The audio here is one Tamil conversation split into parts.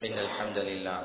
إن الحمد لله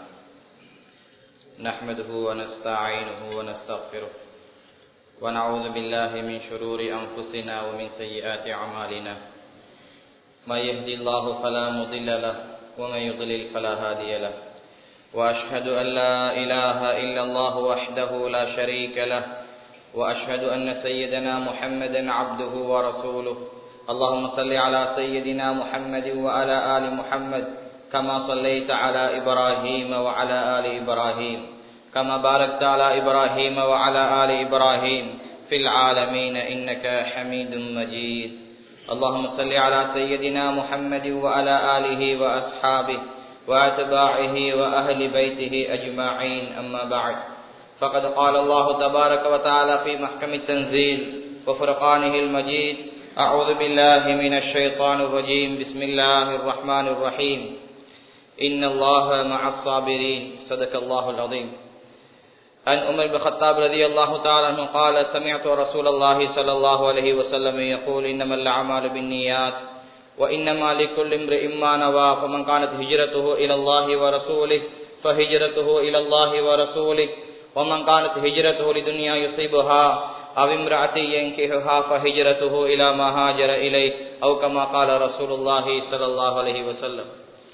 نحمده ونستعينه ونستغفره ونعوذ بالله من شرور أنفسنا ومن سيئات أعمالنا من يهدي الله فلا مضل له ومن يضلل فلا هادي له وأشهد أن لا إله إلا الله وحده لا شريك له وأشهد أن سيدنا محمدا عبده ورسوله اللهم صل على سيدنا محمد وعلى آل محمد كما صليت على إبراهيم وعلى آل إبراهيم كما باركت على إبراهيم وعلى آل إبراهيم في العالمين إنك حميد مجيد اللهم صل على سيدنا محمد وعلى آله وأصحابه وأتباعه وأهل بيته أجمعين أما بعد فقد قال الله تبارك وتعالى في محكم التنزيل وفرقانه المجيد أعوذ بالله من الشيطان الرجيم بسم الله الرحمن الرحيم إن الله مع الصابرين صدق الله العظيم عن عمر بن الخطاب رضي الله تعالى عنه قال سمعت رسول الله صلى الله عليه وسلم يقول إنما الأعمال بالنيات وإنما لكل امرئ ما نوى فمن كانت هجرته إلى الله ورسوله فهجرته إلى الله ورسوله ومن كانت هجرته لدنيا يصيبها أو امرأة ينكحها فهجرته إلى ما هاجر إليه أو كما قال رسول الله صلى الله عليه وسلم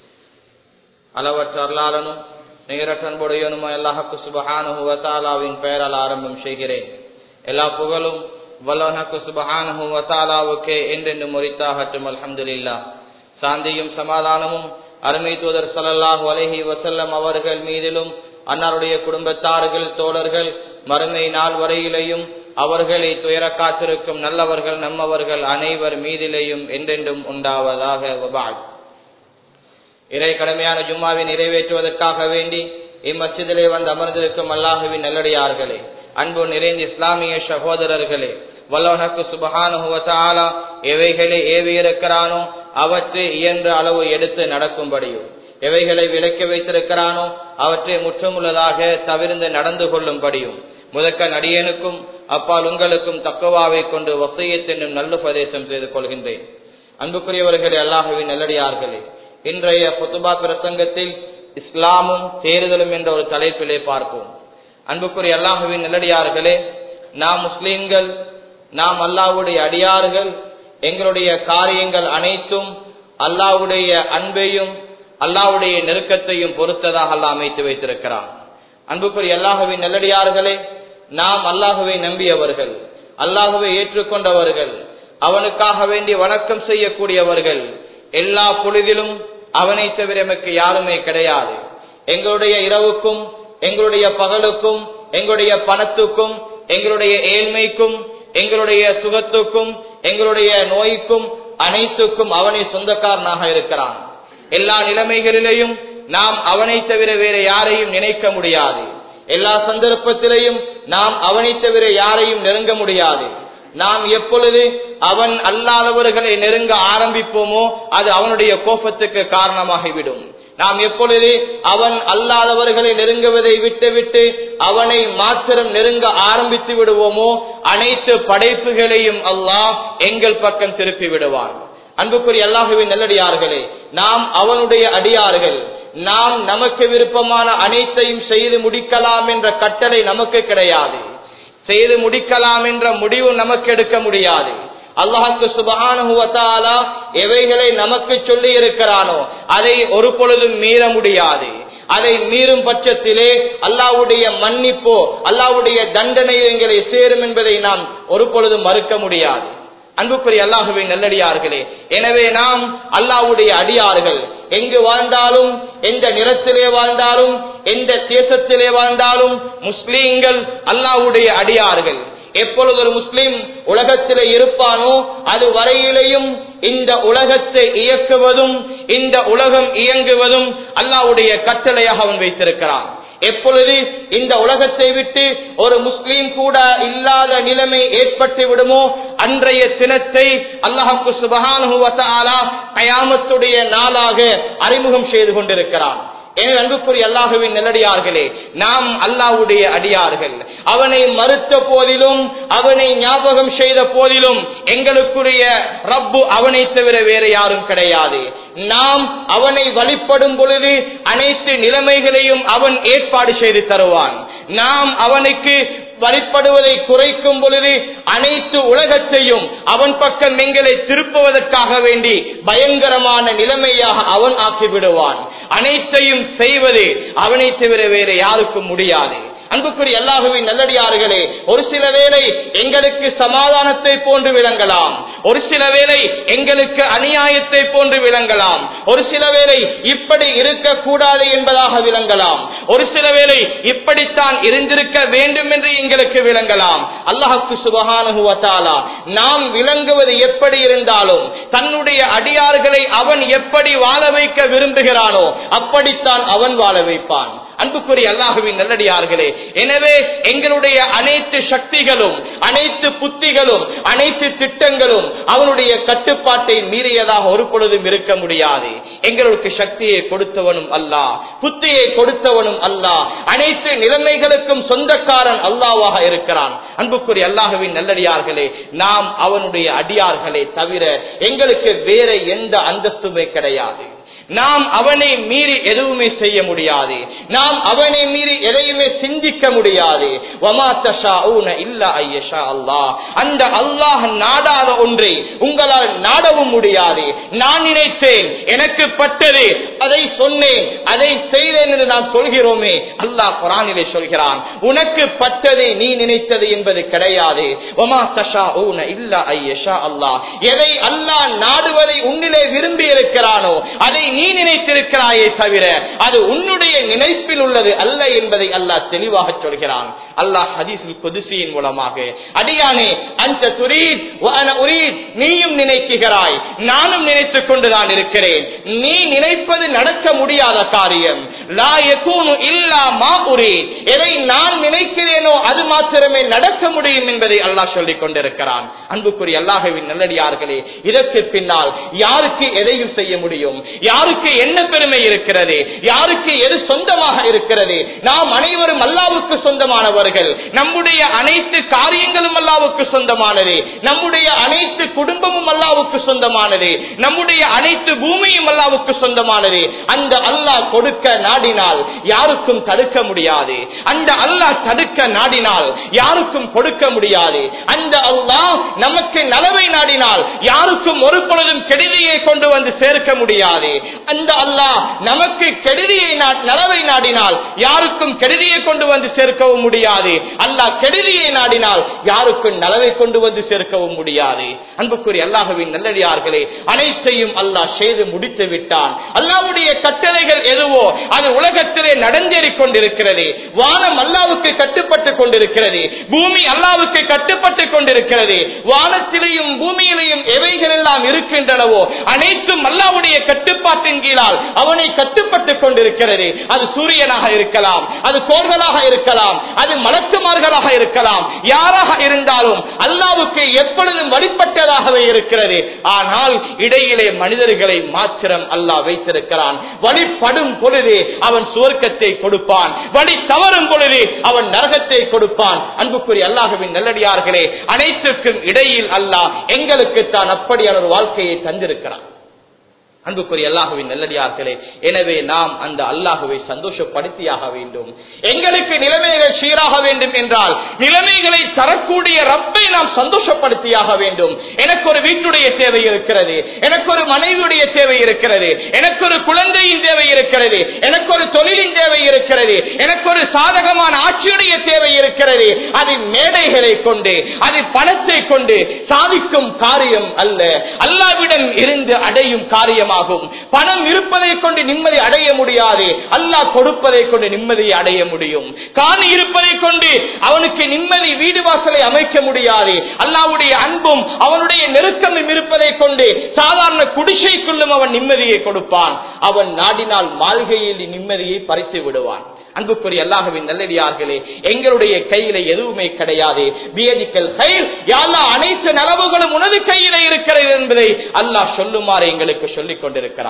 அளவற்ற அருளாளனும் நிகரற்ற அன்புடையனுமா அல்லாஹக்கு சுபஹானுவத்தாலாவின் பெயரால் ஆரம்பம் செய்கிறேன் எல்லா புகழும் வல்லஹக்கு சுபஹானுவத்தாலாவுக்கே என்றென்று முறித்தாகட்டும் அல்ஹம்துலில்லா சாந்தியும் சமாதானமும் அருமை தூதர் சல்லல்லாஹு அலஹி வசல்லம் அவர்கள் மீதிலும் அன்னாருடைய குடும்பத்தார்கள் தோழர்கள் மறுமை நாள் வரையிலையும் அவர்களை துயர காத்திருக்கும் நல்லவர்கள் நம்மவர்கள் அனைவர் மீதிலேயும் என்றென்றும் உண்டாவதாக வபாக் இறை கடமையான ஜும்மாவை நிறைவேற்றுவதற்காக வேண்டி இம்மச்சிதிலே வந்து அமர்ந்திருக்கும் அல்லாஹுவின் நல்லடியார்களே அன்பு நிறைந்த இஸ்லாமிய சகோதரர்களே வல்லவனக்கு சுபகானுவத்தாலா எவைகளை ஏவியிருக்கிறானோ அவற்றை இயன்ற அளவு எடுத்து நடக்கும்படியும் எவைகளை விலக்கி வைத்திருக்கிறானோ அவற்றை முற்றமுள்ளதாக தவிர்ந்து நடந்து கொள்ளும்படியும் முதக்க நடிகனுக்கும் அப்பால் உங்களுக்கும் தக்கவாவை கொண்டு வசையத் என்னும் நல்ல பிரதேசம் செய்து கொள்கின்றேன் அன்புக்குரியவர்களே அல்லாஹுவின் நல்லடியார்களே இன்றைய புத்துபா பிரசங்கத்தில் இஸ்லாமும் தேர்தலும் என்ற ஒரு தலைப்பிலே பார்ப்போம் அன்புக்குரிய அல்லாஹுவின் நல்லடியார்களே நாம் முஸ்லீம்கள் நாம் அல்லாவுடைய அடியார்கள் எங்களுடைய காரியங்கள் அனைத்தும் அல்லாவுடைய அன்பையும் அல்லாவுடைய நெருக்கத்தையும் பொறுத்ததாக அல்லா அமைத்து வைத்திருக்கிறான் அன்புக்குரிய அல்லாஹுவின் நல்லடியார்களே நாம் அல்லாஹுவை நம்பியவர்கள் அல்லாஹுவை ஏற்றுக்கொண்டவர்கள் அவனுக்காக வேண்டி வணக்கம் செய்யக்கூடியவர்கள் எல்லா பொழுதிலும் அவனை தவிர எமக்கு யாருமே கிடையாது எங்களுடைய இரவுக்கும் எங்களுடைய பகலுக்கும் எங்களுடைய பணத்துக்கும் எங்களுடைய ஏழ்மைக்கும் எங்களுடைய சுகத்துக்கும் எங்களுடைய நோய்க்கும் அனைத்துக்கும் அவனை சொந்தக்காரனாக இருக்கிறான் எல்லா நிலைமைகளிலேயும் நாம் அவனை தவிர வேற யாரையும் நினைக்க முடியாது எல்லா சந்தர்ப்பத்திலையும் நாம் அவனை தவிர யாரையும் நெருங்க முடியாது நாம் எப்பொழுது அவன் அல்லாதவர்களை நெருங்க ஆரம்பிப்போமோ அது அவனுடைய கோபத்துக்கு காரணமாகிவிடும் நாம் எப்பொழுது அவன் அல்லாதவர்களை நெருங்குவதை விட்டுவிட்டு அவனை மாத்திரம் நெருங்க ஆரம்பித்து விடுவோமோ அனைத்து படைப்புகளையும் அல்லாஹ் எங்கள் பக்கம் திருப்பி விடுவான் அன்புக்குரிய அல்லாஹுவின் நல்லடியார்களே நாம் அவனுடைய அடியார்கள் நாம் நமக்கு விருப்பமான அனைத்தையும் செய்து முடிக்கலாம் என்ற கட்டளை நமக்கு கிடையாது செய்து முடிக்கலாம் என்ற முடிவு நமக்கு எடுக்க முடியாது அல்லாஹுக்கு சுபகானுவத்தாலா எவைகளை நமக்கு சொல்லி இருக்கிறானோ அதை ஒரு பொழுதும் மீற முடியாது அதை மீறும் பட்சத்திலே அல்லாவுடைய மன்னிப்போ அல்லாவுடைய தண்டனை எங்களை சேரும் என்பதை நாம் ஒரு பொழுதும் மறுக்க முடியாது அன்புக்குரிய அல்லாஹுவை நல்லடியார்களே எனவே நாம் அல்லாவுடைய அடியார்கள் எங்கு வாழ்ந்தாலும் எந்த நிறத்திலே வாழ்ந்தாலும் எந்த தேசத்திலே வாழ்ந்தாலும் முஸ்லீம்கள் அல்லாவுடைய அடியார்கள் எப்பொழுது ஒரு முஸ்லீம் உலகத்திலே இருப்பானோ அது வரையிலையும் இந்த உலகத்தை இயக்குவதும் இந்த உலகம் இயங்குவதும் அல்லாவுடைய கட்டளையாக அவன் வைத்திருக்கிறான் எப்பொழுது இந்த உலகத்தை விட்டு ஒரு முஸ்லீம் கூட இல்லாத நிலைமை ஏற்பட்டு விடுமோ அன்றைய தினத்தை அல்லாஹுக்கு சுபகானுவத்தாலா கயாமத்துடைய நாளாக அறிமுகம் செய்து கொண்டிருக்கிறான் எனவே அன்புக்குரிய அல்லாஹுவின் நல்லடியார்களே நாம் அல்லாஹ்வுடைய அடியார்கள் அவனை மறுத்த போதிலும் அவனை ஞாபகம் செய்த போதிலும் எங்களுக்குரிய ரப்பு அவனை தவிர வேற யாரும் கிடையாது நாம் அவனை வழிபடும் பொழுது அனைத்து நிலைமைகளையும் அவன் ஏற்பாடு செய்து தருவான் நாம் அவனுக்கு வழிபடுவதை குறைக்கும் பொழுது அனைத்து உலகத்தையும் அவன் பக்கம் எங்களை திருப்புவதற்காக வேண்டி பயங்கரமான நிலைமையாக அவன் ஆக்கிவிடுவான் அனைத்தையும் செய்வது அவனை தவிர வேற யாருக்கும் முடியாது அன்புக்குரிய அல்லாஹுவின் நல்லடியார்களே ஒரு சில வேளை எங்களுக்கு சமாதானத்தை போன்று விளங்கலாம் ஒரு சில வேளை எங்களுக்கு அநியாயத்தை போன்று விளங்கலாம் ஒரு சில வேளை இப்படி இருக்கக்கூடாது என்பதாக விளங்கலாம் ஒரு சில வேளை இப்படித்தான் இருந்திருக்க வேண்டும் என்று எங்களுக்கு விளங்கலாம் அல்லாஹுக்கு சுபகானுவத்தாலா நாம் விளங்குவது எப்படி இருந்தாலும் தன்னுடைய அடியார்களை அவன் எப்படி வாழ வைக்க விரும்புகிறானோ அப்படித்தான் அவன் வாழ வைப்பான் அன்புக்குரிய அல்லாஹுவின் நல்லடியார்களே எனவே எங்களுடைய அனைத்து சக்திகளும் அனைத்து புத்திகளும் அனைத்து திட்டங்களும் அவனுடைய கட்டுப்பாட்டை மீறியதாக ஒரு பொழுதும் இருக்க முடியாது எங்களுக்கு சக்தியை கொடுத்தவனும் அல்லாஹ் புத்தியை கொடுத்தவனும் அல்லாஹ் அனைத்து நிலைமைகளுக்கும் சொந்தக்காரன் அல்லாவாக இருக்கிறான் அன்புக்குரிய அல்லாஹுவின் நல்லடியார்களே நாம் அவனுடைய அடியார்களே தவிர எங்களுக்கு வேற எந்த அந்தஸ்துமே கிடையாது நாம் அவனை மீறி எதுவுமே செய்ய முடியாது நாம் அவனை மீறி எதையுமே சிந்திக்க முடியாது அந்த அல்லாஹ் நாடாத ஒன்றை உங்களால் நாடவும் முடியாது நான் நினைத்தேன் எனக்கு பட்டது அதை சொன்னேன் அதை செய்தேன் என்று நாம் சொல்கிறோமே அல்லாஹ் குரானிலே சொல்கிறான் உனக்கு பட்டது நீ நினைத்தது என்பது கிடையாது எதை அல்லாஹ் நாடுவதை உன்னிலே விரும்பி இருக்கிறானோ அதை நீ நினைத்திருக்கிறாயே தவிர அது உன்னுடைய நினைப்பில் உள்ளது அல்ல என்பதை அல்லாஹ் தெளிவாக சொல்கிறான் அல்லாஹ் ஹதீஸில் குதிசியின் மூலமாக அடியானே அந்த துரீத் உரீத் நீயும் நினைக்கிறாய் நானும் நினைத்துக் கொண்டுதான் இருக்கிறேன் நீ நினைப்பது நடக்க முடியாத காரியம் லா யகூனு இல்லா மா உரீத் எதை நான் நினைக்கிறேனோ அது மாத்திரமே நடக்க முடியும் என்பதை அல்லாஹ் சொல்லிக் கொண்டிருக்கிறான் அன்புக்குரிய அல்லாஹுவின் நல்லடியார்களே இதற்கு பின்னால் யாருக்கு எதையும் செய்ய முடியும் யாருக்கு என்ன பெருமை இருக்கிறது யாருக்கு எது சொந்தமாக இருக்கிறது நாம் அனைவரும் அல்லாவுக்கு சொந்தமானவர்கள் நம்முடைய அனைத்து காரியங்களும் அல்லாவுக்கு சொந்தமானது நம்முடைய அனைத்து குடும்பமும் அல்லாவுக்கு சொந்தமானது நம்முடைய அனைத்து பூமியும் அல்லாவுக்கு சொந்தமானது அந்த அல்லாஹ் கொடுக்க நாடினால் யாருக்கும் தடுக்க முடியாது அந்த அல்லாஹ் தடுக்க நாடினால் யாருக்கும் கொடுக்க முடியாது அந்த அல்லாஹ் நமக்கு நலவை நாடினால் யாருக்கும் ஒரு பொழுதும் கெடுதியை கொண்டு வந்து சேர்க்க முடியாது அந்த அல்லாஹ் நமக்கு கெடுதியை நலவை நாடினால் யாருக்கும் கெடுதியை கொண்டு வந்து சேர்க்கவும் முடியாது அல்லாஹ் கெடுதியை நாடினால் யாருக்கும் நலவை கொண்டு வந்து சேர்க்கவும் முடியாது அன்புக்குரிய அல்லாஹுவின் நல்லடியார்களே அனைத்தையும் அல்லாஹ் செய்து முடித்து விட்டான் அல்லாவுடைய கட்டளைகள் எதுவோ அது உலகத்திலே நடந்தேறிக் கொண்டிருக்கிறது வானம் அல்லாவுக்கு கட்டுப்பட்டு கொண்டிருக்கிறது பூமி அல்லாவுக்கு கட்டுப்பட்டு கொண்டிருக்கிறது வானத்திலேயும் பூமியிலேயும் எவைகள் எல்லாம் இருக்கின்றனவோ அனைத்தும் அல்லாவுடைய கட்டுப்பாட்டின் கீழால் அவனை கட்டுப்பட்டு கொண்டிருக்கிறது அது சூரியனாக இருக்கலாம் அது கோள்களாக இருக்கலாம் அது மலக்குமார்களாக இருக்கலாம் யாராக இருந்தாலும் அல்லாவுக்கு எப்பொழுதும் வழிபட்டதாகவே இருக்கிறது ஆனால் இடையிலே மனிதர்களை மாத்திரம் அல்லாஹ் வைத்திருக்கிறான் வழிபடும் பொழுது அவன் சுவர்க்கத்தை கொடுப்பான் வழி தவறும் பொழுது அவன் நரகத்தை கொடுப்பான் அன்புக்குரிய அல்லாஹுவின் நல்லடியார்களே அனைத்துக்கும் இடையில் அல்லாஹ் எங்களுக்கு தான் அப்படியான ஒரு வாழ்க்கையை தந்திருக்கிறான் அன்புக்குரிய அல்லாஹுவின் நல்லடியார்களே எனவே நாம் அந்த அல்லாஹுவை சந்தோஷப்படுத்தியாக வேண்டும் எங்களுக்கு நிலைமைகள் சீராக வேண்டும் என்றால் நிலைமைகளை தரக்கூடிய ரப்பை நாம் சந்தோஷப்படுத்தியாக வேண்டும் எனக்கு ஒரு வீட்டுடைய தேவை இருக்கிறது எனக்கு ஒரு மனைவியுடைய தேவை இருக்கிறது எனக்கு ஒரு குழந்தையின் தேவை இருக்கிறது எனக்கு ஒரு தொழிலின் தேவை இருக்கிறது எனக்கு ஒரு சாதகமான ஆட்சியுடைய தேவை இருக்கிறது அது மேடைகளை கொண்டு அது பணத்தை கொண்டு சாதிக்கும் காரியம் அல்ல அல்லாவிடம் இருந்து அடையும் காரியமாக ஆகும் பணம் இருப்பதை கொண்டு நிம்மதி அடைய முடியாது அல்லாஹ் கொடுப்பதை கொண்டு நிம்மதியை அடைய முடியும் காணி இருப்பதை கொண்டு அவனுக்கு நிம்மதி வீடு வாசலை அமைக்க முடியாது அல்லாவுடைய அன்பும் அவனுடைய நெருக்கமும் இருப்பதை கொண்டு சாதாரண குடிசைக்குள்ளும் அவன் நிம்மதியை கொடுப்பான் அவன் நாடினால் மாளிகையில் நிம்மதியை பறித்து விடுவான் அன்புக்குரிய அல்லாஹுவின் நல்லடியார்களே எங்களுடைய கையில எதுவுமே கிடையாது பியதிக்கல் கைல் யாழ்லா அனைத்து நலவுகளும் உனது கையில இருக்கிறது என்பதை அல்லாஹ் சொல்லுமாறு எங்களுக்கு சொல்லிக் கொண்டிருக்கிறான்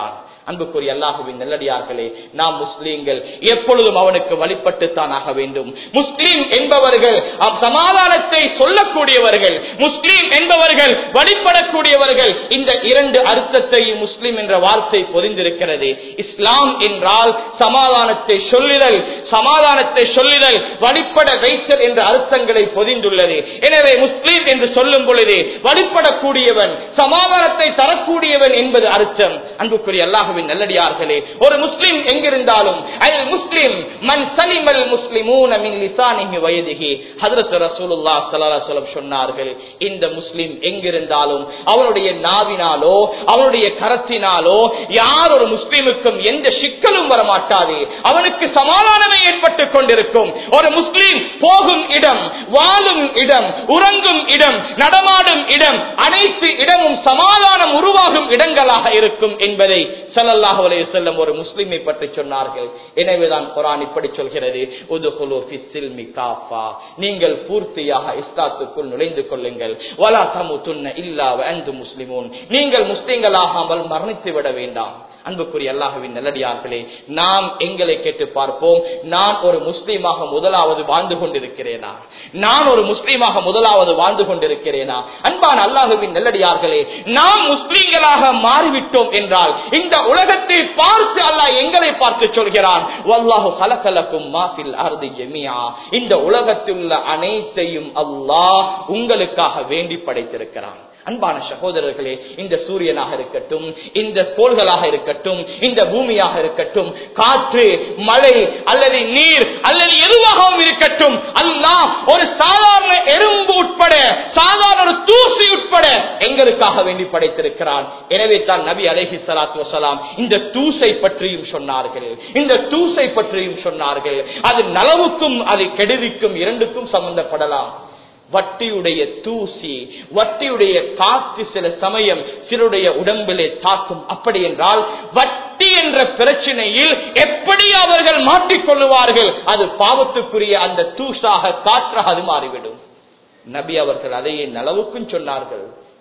அன்புக்குரிய அல்லாஹுவின் நல்லடியார்களே நாம் முஸ்லீம்கள் எப்பொழுதும் அவனுக்கு வழிபட்டுத்தான் ஆக வேண்டும் முஸ்லீம் என்பவர்கள் அவ் சமாதானத்தை சொல்லக்கூடியவர்கள் முஸ்லீம் என்பவர்கள் வழிபடக்கூடியவர்கள் இந்த இரண்டு அர்த்தத்தை முஸ்லீம் என்ற வார்த்தை பொதிந்திருக்கிறது இஸ்லாம் என்றால் சமாதானத்தை சொல்லுதல் சமாதானத்தை சொல்லுதல் வழிபட வைத்தல் என்ற அர்த்தங்களை பொதிந்துள்ளது எனவே முஸ்லீம் என்று சொல்லும் பொழுது வழிபடக்கூடியவன் சமாதானத்தை தரக்கூடியவன் என்பது அர்த்தம் அன்புக்குரிய அல்லாஹுவின் நல்லடியார்களே ஒரு முஸ்லிம் எங்கிருந்தாலும் அல் முஸ்லிம் மன் சலிமல் முஸ்லிமூன மின் லிசானிஹி வயதிஹி ஹஜ்ரத் ரசூலுல்லாஹ் ஸல்லல்லாஹு அலைஹி வஸல்லம் சொன்னார்கள் இந்த முஸ்லிம் எங்கிருந்தாலும் அவனுடைய நாவினாலோ அவனுடைய கரத்தினாலோ யார் ஒரு முஸ்லிமுக்கும் எந்த சிக்கலும் வரமாட்டாது அவனுக்கு சமாதானமே ஏற்பட்டுக் கொண்டிருக்கும் ஒரு முஸ்லிம் போகும் இடம் வாழும் இடம் உறங்கும் இடம் நடமாடும் இடம் அனைத்து இடமும் சமாதானம் உருவாகும் இடங்களாக இருக்கும் என்பதை ஸல்லல்லாஹு அலைஹி வஸல்லம் ஒரு முஸ்லிமை பற்றி சொன்னார்கள் எனவேதான் குர்ஆன் இப்படி சொல்கிறது உதுகுலு ஃபிஸ் சில்மி காஃபா நீங்கள் பூர்த்தியாக இஸ்லாத்துக்குள் நுழைந்து கொள்ளுங்கள் வலா தமுதுன்ன இல்லா வ அன்தும் முஸ்லிமூன் நீங்கள் முஸ்லிம்களாகாமல் மரணித்து விட வேண்டாம் அன்புக்குரிய அல்லாஹுவின் நல்லடியார்களே நாம் எங்களை கேட்டு பார்ப்போம் நான் ஒரு முஸ்லீமாக முதலாவது வாழ்ந்து கொண்டிருக்கிறேனா நான் ஒரு முஸ்லீமாக முதலாவது வாழ்ந்து கொண்டிருக்கிறேனா அன்பான அல்லாஹுவின் நல்லடியார்களே நாம் முஸ்லீம்களாக மாறிவிட்டோம் என்றால் இந்த உலகத்தை பார்த்து அல்லாஹ் எங்களை பார்த்து சொல்கிறான் வல்லாஹு கலக்கலக்கும் மாஃபில் அர்தி ஜெமியா இந்த உலகத்தில் உள்ள அனைத்தையும் அல்லாஹ் உங்களுக்காக வேண்டி படைத்திருக்கிறான் அன்பான சகோதரர்களே இந்த சூரியனாக இருக்கட்டும் இந்த கோள்களாக இருக்கட்டும் இந்த பூமியாக இருக்கட்டும் காற்று மழை அல்லது நீர் அல்லது எதுவாகவும் இருக்கட்டும் அல்லாஹ் ஒரு சாதாரண எறும்பு உட்பட சாதாரண ஒரு தூசி உட்பட எங்களுக்காக வேண்டி படைத்திருக்கிறான் எனவே தான் நபி அலைஹி ஸலாத்து வஸலாம் இந்த தூசை பற்றியும் சொன்னார்கள் இந்த தூசை பற்றியும் சொன்னார்கள் அது நலவுக்கும் அது கெடுதிக்கும் இரண்டுக்கும் சம்பந்தப்படலாம் வட்டியுடைய தூசி வட்டியுடைய காற்று சில சமயம் சிலருடைய உடம்பிலே தாக்கும் அப்படி என்றால் வட்டி என்ற பிரச்சனையில் எப்படி அவர்கள் மாட்டிக்கொள்ளுவார்கள் அது பாவத்துக்குரிய அந்த தூசாக காற்றாக அது மாறிவிடும் நபி அவர்கள் அதையே நலவுக்கும் சொன்னார்கள்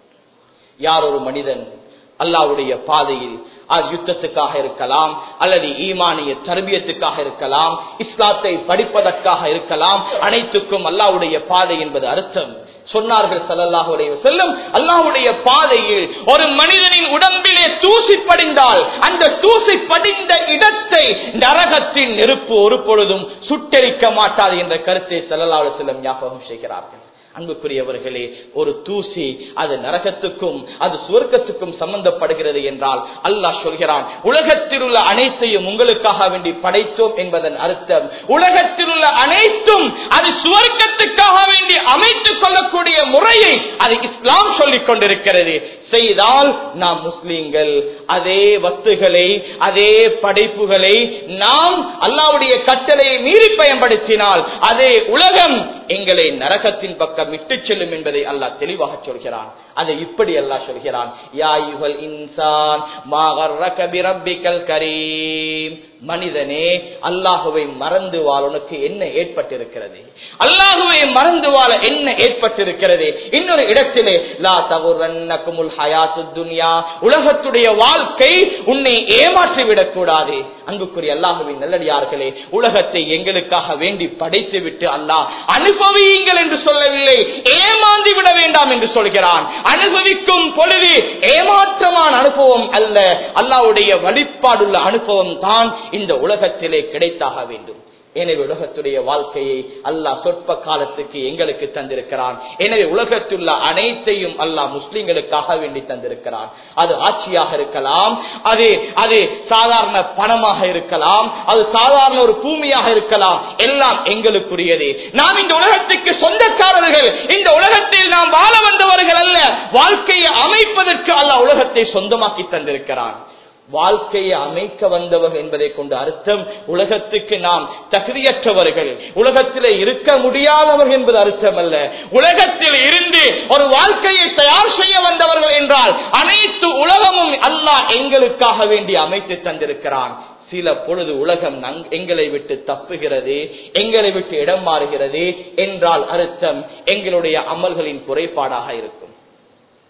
யார் ஒரு மனிதன் அல்லாவுடைய பாதையில் அது யுத்தத்துக்காக இருக்கலாம் அல்லது ஈமானிய தர்பியத்துக்காக இருக்கலாம் இஸ்லாத்தை படிப்பதற்காக இருக்கலாம் அனைத்துக்கும் அல்லாவுடைய பாதை என்பது அர்த்தம் சொன்னார்கள் சல்லல்லாஹுடைய செல்லும் அல்லாஹுடைய பாதையில் ஒரு மனிதனின் உடம்பிலே தூசி படிந்தால் அந்த தூசி படிந்த இடத்தை நரகத்தின் நெருப்பு ஒரு பொழுதும் சுட்டெரிக்க மாட்டாது என்ற கருத்தை சல்லல்லாஹு செல்லும் ஞாபகம் செய்கிறார்கள் அன்புக்குரியவர்களே ஒரு தூசி அது நரகத்துக்கும் அது சுவர்க்கத்துக்கும் சம்பந்தப்படுகிறது என்றால் அல்லாஹ் சொல்கிறான் உலகத்தில் உள்ள அனைத்தையும் உங்களுக்காக வேண்டி படைத்தோம் என்பதன் அர்த்தம் உலகத்தில் உள்ள அனைத்தும் அது சுவர்க்கத்துக்காக வேண்டி அமைத்துக் கொள்ளக்கூடிய முறையை அது இஸ்லாம் சொல்லிக் கொண்டிருக்கிறது செய்தால் நாம் முஸ்லீம்கள் அதே வஸ்துகளை அதே படைப்புகளை நாம் அல்லாவுடைய கட்டளையை மீறி பயன்படுத்தினால் அதே உலகம் எங்களை நரகத்தின் பக்கம் விட்டு செல்லும் என்பதை அல்லாஹ் தெளிவாக சொல்கிறான் அதை இப்படி அல்லாஹ் சொல்கிறான் யா யுகல் இன்சான் மாகர்ரக பிரப்பிக்கல் கரீம் மனிதனே அல்லாஹுவை மறந்து வாழ உனக்கு என்ன ஏற்பட்டிருக்கிறது அல்லாஹுவை மறந்து வாழ என்ன ஏற்பட்டிருக்கிறது இன்னொரு இடத்திலே லா தகுரன்னகுமுல் ஹயாத்து துன்யா உலகத்துடைய வாழ்க்கை உன்னை ஏமாற்றி விடக்கூடாது அன்புக்குரிய அல்லாஹுவின் நல்லடியார்களே உலகத்தை எங்களுக்காக வேண்டி படைத்து விட்டு அல்லாஹ் அனுபவியுங்கள் என்று சொல்லவில்லை ஏமாந்து விட வேண்டாம் என்று சொல்கிறான் அனுபவிக்கும் பொழுது ஏமாற்றமான அனுபவம் அல்ல அல்லாவுடைய வழிபாடுள்ள அனுபவம் தான் இந்த உலகத்திலே கிடைத்தாக வேண்டும் எனவே உலகத்துடைய வாழ்க்கையை அல்லாஹ் சொற்ப காலத்துக்கு எங்களுக்கு தந்திருக்கிறான் எனவே உலகத்துள்ள அனைத்தையும் அல்லாஹ் முஸ்லிம்களுக்காக வேண்டி தந்திருக்கிறான் அது ஆட்சியாக இருக்கலாம் அது அது சாதாரண பணமாக இருக்கலாம் அது சாதாரண ஒரு பூமியாக இருக்கலாம் எல்லாம் எங்களுக்குரியது நாம் இந்த உலகத்துக்கு சொந்தக்காரர்கள் இந்த உலகத்தில் நாம் வாழ வந்தவர்கள் அல்ல வாழ்க்கையை அமைப்பதற்கு அல்லாஹ் உலகத்தை சொந்தமாக்கி தந்திருக்கிறான் வாழ்க்கையை அமைக்க வந்தவர்கள் என்பதை கொண்டு அர்த்தம் உலகத்துக்கு நாம் தகுதியற்றவர்கள் உலகத்திலே இருக்க முடியாதவர்கள் என்பது அர்த்தம் அல்ல உலகத்தில் இருந்து ஒரு வாழ்க்கையை தயார் செய்ய வந்தவர்கள் என்றால் அனைத்து உலகமும் அல்லாஹ் எங்களுக்காக வேண்டி அமைத்து தந்திருக்கிறான் சில பொழுது உலகம் நங்- எங்களை விட்டு தப்புகிறது எங்களை விட்டு இடம் மாறுகிறது என்றால் அர்த்தம் எங்களுடைய அமல்களின் குறைபாடாக இருக்கும்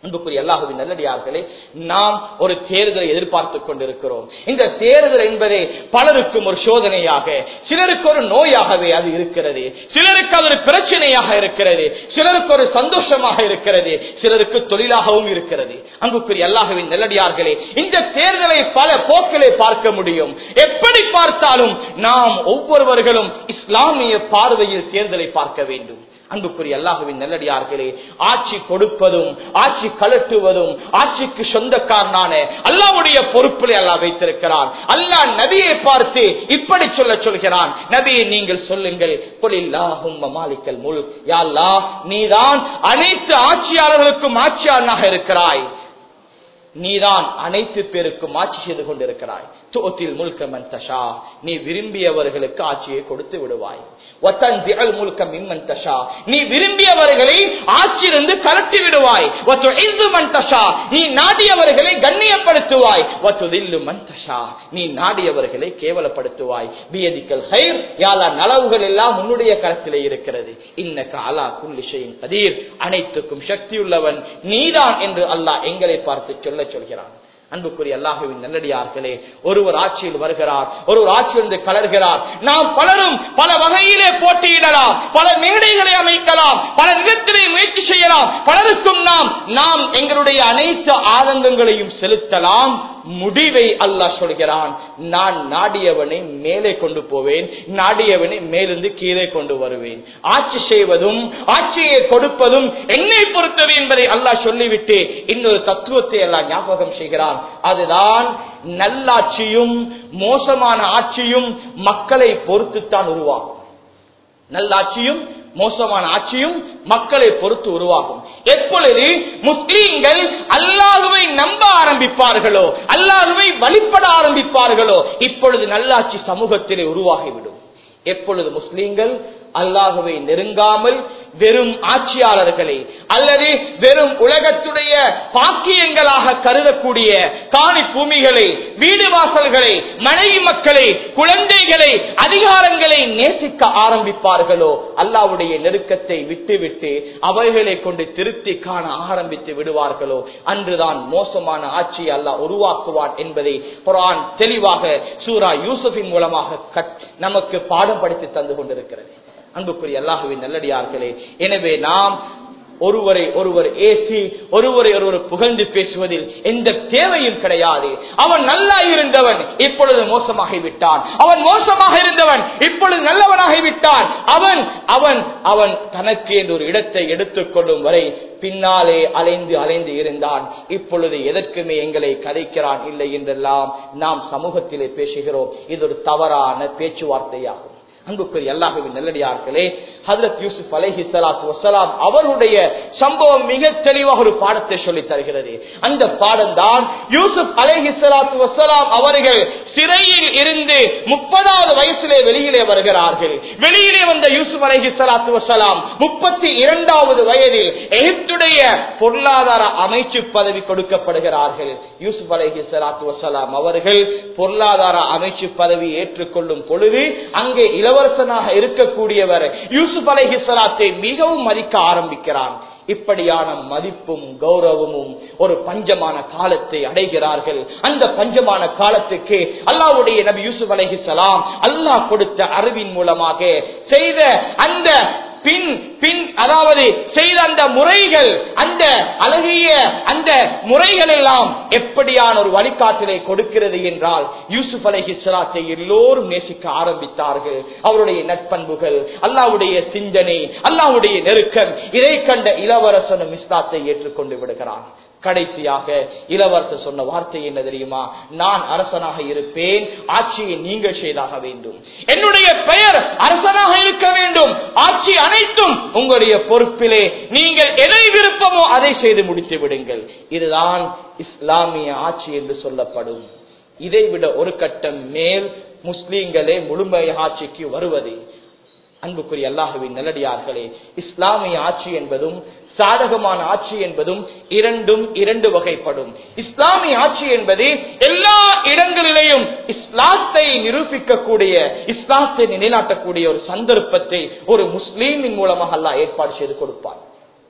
அன்புக்குரிய அல்லாஹுவின் நல்லடியார்களே நாம் ஒரு தேர்தலை எதிர்பார்த்துக் கொண்டிருக்கிறோம் இந்த தேர்தல் என்பதே பலருக்கும் ஒரு சோதனையாக சிலருக்கு ஒரு நோயாகவே அது இருக்கிறது சிலருக்கு அது ஒரு பிரச்சனையாக இருக்கிறது சிலருக்கு ஒரு சந்தோஷமாக இருக்கிறது சிலருக்கு தொழிலாகவும் இருக்கிறது அன்புக்குரிய அல்லாஹுவின் நல்லடியார்களே இந்த தேர்தலை பல போக்கிலே பார்க்க முடியும் எப்படி பார்த்தாலும் நாம் ஒவ்வொருவர்களும் இஸ்லாமிய பார்வையில் தேர்தலை பார்க்க வேண்டும் அன்புக்குரிய அல்லாஹுவின் நல்லடியார்களே ஆட்சி கொடுப்பதும் ஆட்சி கலட்டுவதும் ஆட்சிக்கு சொந்தக்காரனான அல்லாவுடைய பொறுப்பிலே அல்லாஹ் வைத்திருக்கிறான் அல்லாஹ் நபியை பார்த்து இப்படி சொல்ல சொல்கிறான் நபியை நீங்கள் சொல்லுங்கள் பொலில்லாஹும் மாலிக்கல் முல் யாழ்லா நீதான் அனைத்து ஆட்சியாளர்களுக்கும் ஆட்சியாளனாக இருக்கிறாய் நீதான் அனைத்து பேருக்கும் ஆட்சி செய்து கொண்டிருக்கிறாய் தோத்தில் முழுக்க மந்தஷா நீ விரும்பியவர்களுக்கு ஆட்சியை கொடுத்து விடுவாய் நீ விரும்பியவர்களை ஆட்சியிலிருந்து கலட்டி விடுவாய் நீ நாடியவர்களை கண்ணியப்படுத்துவாய் நீ நாடியவர்களை கேவலப்படுத்துவாய் பியதிக்கல் ஹைர் யாலா நலவுகள் எல்லாம் உன்னுடைய கரத்திலே இருக்கிறது இன்னக்க அலா குல்லிஷையின் கதீர் அனைத்துக்கும் சக்தியுள்ளவன் நீதான் என்று அல்லாஹ் எங்களை பார்த்து சொல்ல சொல்கிறான் அன்புக்குரிய அல்லாஹுவின் நல்லடியார்களே ஒருவர் ஆட்சியில் வருகிறார் ஒருவர் ஆட்சியிலிருந்து கலர்கிறார் நாம் பலரும் பல வகையிலே போட்டியிடலாம் பல மேடைகளை அமைக்கலாம் பல விதத்திலே முயற்சி செய்யலாம் பலருக்கும் நாம் நாம் எங்களுடைய அனைத்து ஆனந்தங்களையும் செலுத்தலாம் முடிவை அல்லாஹ் சொல்கிறான் நான் நாடியவனை மேலே கொண்டு போவேன் நாடியவனை மேலிருந்து கீழே கொண்டு வருவேன் ஆட்சி செய்வதும் ஆட்சியை கொடுப்பதும் என்னை பொறுத்தது என்பதை அல்லாஹ் சொல்லிவிட்டு இன்னொரு தத்துவத்தை எல்லாம் ஞாபகம் செய்கிறான் அதுதான் நல்லாட்சியும் மோசமான ஆட்சியும் மக்களை பொறுத்துத்தான் உருவாகும் நல்லாட்சியும் மோசமான ஆட்சியும் மக்களை பொறுத்து உருவாகும் எப்பொழுது முஸ்லீம்கள் அல்லாஹுவை நம்ப ஆரம்பிப்பார்களோ அல்லாஹுவை வழிபட ஆரம்பிப்பார்களோ இப்பொழுது நல்லாட்சி சமூகத்திலே உருவாகிவிடும் எப்பொழுது முஸ்லீம்கள் அல்லாஹுவை நெருங்காமல் வெறும் ஆட்சியாளர்களை அல்லது வெறும் உலகத்துடைய பாக்கியங்களாக கருதக்கூடிய காணி பூமிகளை வீடு வாசல்களை மனைவி மக்களை குழந்தைகளை அதிகாரங்களை நேசிக்க ஆரம்பிப்பார்களோ அல்லாவுடைய நெருக்கத்தை விட்டுவிட்டு அவர்களை கொண்டு திருப்தி காண ஆரம்பித்து விடுவார்களோ அன்றுதான் மோசமான ஆட்சியை அல்லாஹ் உருவாக்குவான் என்பதை குரான் தெளிவாக சூரா யூசுஃபின் மூலமாக நமக்கு பாடம் படித்து தந்து கொண்டிருக்கிறது அன்புக்குரிய அல்லாஹுவின் நல்லடியார்களே எனவே நாம் ஒருவரை ஒருவர் ஏசி ஒருவரை ஒருவர் புகழ்ந்து பேசுவதில் எந்த தேவையும் கிடையாது அவன் நல்லா இருந்தவன் இப்பொழுது மோசமாகி விட்டான் அவன் மோசமாக இருந்தவன் இப்பொழுது நல்லவனாகி விட்டான் அவன் அவன் அவன் தனக்கு என்று ஒரு இடத்தை எடுத்துக் கொள்ளும் வரை பின்னாலே அலைந்து அலைந்து இருந்தான் இப்பொழுது எதற்குமே எங்களை கதைக்கிறான் இல்லை என்றெல்லாம் நாம் சமூகத்திலே பேசுகிறோம் இது ஒரு தவறான பேச்சுவார்த்தையாகும் அன்புக்குரிய அல்லாஹுவின் நல்லடியார்களே ஹதரத் யூசுப் அலைஹி சலாத்து வசலாம் அவருடைய சம்பவம் மிக தெளிவாக ஒரு பாடத்தை சொல்லி தருகிறது அந்த பாடம் தான் யூசுப் அலைஹி சலாத்து வசலாம் அவர்கள் சிறையில் இருந்து முப்பதாவது வயசிலே வெளியிலே வருகிறார்கள் வெளியிலே வந்த யூசுப் அலைஹி சலாத்து வசலாம் முப்பத்தி இரண்டாவது வயதில் எகிப்துடைய பொருளாதார அமைச்சு பதவி கொடுக்கப்படுகிறார்கள் யூசுப் அலைஹி சலாத்து வசலாம் அவர்கள் பொருளாதார அமைச்சு பதவி ஏற்றுக்கொள்ளும் பொழுது அங்கே இளவரசனாக இருக்கக்கூடியவர் யூசுப் அலைஹி சலாத்தை மிகவும் மதிக்க ஆரம்பிக்கிறான் இப்படியான மதிப்பும் கௌரவமும் ஒரு பஞ்சமான காலத்தை அடைகிறார்கள் அந்த பஞ்சமான காலத்துக்கு அல்லாவுடைய நபி யூசுப் அலைஹி சலாம் அல்லாஹ் கொடுத்த அறிவின் மூலமாக செய்த அந்த பின் பின் அதாவது செய்த அந்த முறைகள் அந்த அழகிய அந்த முறைகள் எல்லாம் எப்படியான ஒரு வழிகாட்டலை கொடுக்கிறது என்றால் யூசுப் அலஹி சலாத்தை எல்லோரும் நேசிக்க ஆரம்பித்தார்கள் அவருடைய நட்பண்புகள் அல்லாவுடைய சிந்தனை அல்லாவுடைய நெருக்கம் இதை கண்ட இளவரசனும் இஸ்லாத்தை ஏற்றுக்கொண்டு விடுகிறான் கடைசியாக இளவரசர் சொன்ன வார்த்தை என்ன தெரியுமா நான் அரசனாக இருப்பேன் ஆட்சியை நீங்கள் செய்தாக வேண்டும் என்னுடைய பெயர் அரசனாக இருக்க வேண்டும் ஆட்சி அனைத்தும் உங்களுடைய பொறுப்பிலே நீங்கள் எதை விருப்பமோ அதை செய்து முடித்து விடுங்கள் இதுதான் இஸ்லாமிய ஆட்சி என்று சொல்லப்படும் இதைவிட ஒரு கட்டம் மேல் முஸ்லீம்களே முழுமை ஆட்சிக்கு வருவது அன்புக்குரிய அல்லாஹுவின் நல்லடியார்களே இஸ்லாமிய ஆட்சி என்பதும் சாதகமான ஆட்சி என்பதும் இரண்டும் இரண்டு வகைப்படும் இஸ்லாமிய ஆட்சி என்பது எல்லா இடங்களிலேயும் இஸ்லாத்தை நிரூபிக்கக்கூடிய இஸ்லாத்தை நிலைநாட்டக்கூடிய ஒரு சந்தர்ப்பத்தை ஒரு முஸ்லீமின் மூலமாக அல்லாஹ் ஏற்பாடு செய்து கொடுப்பார்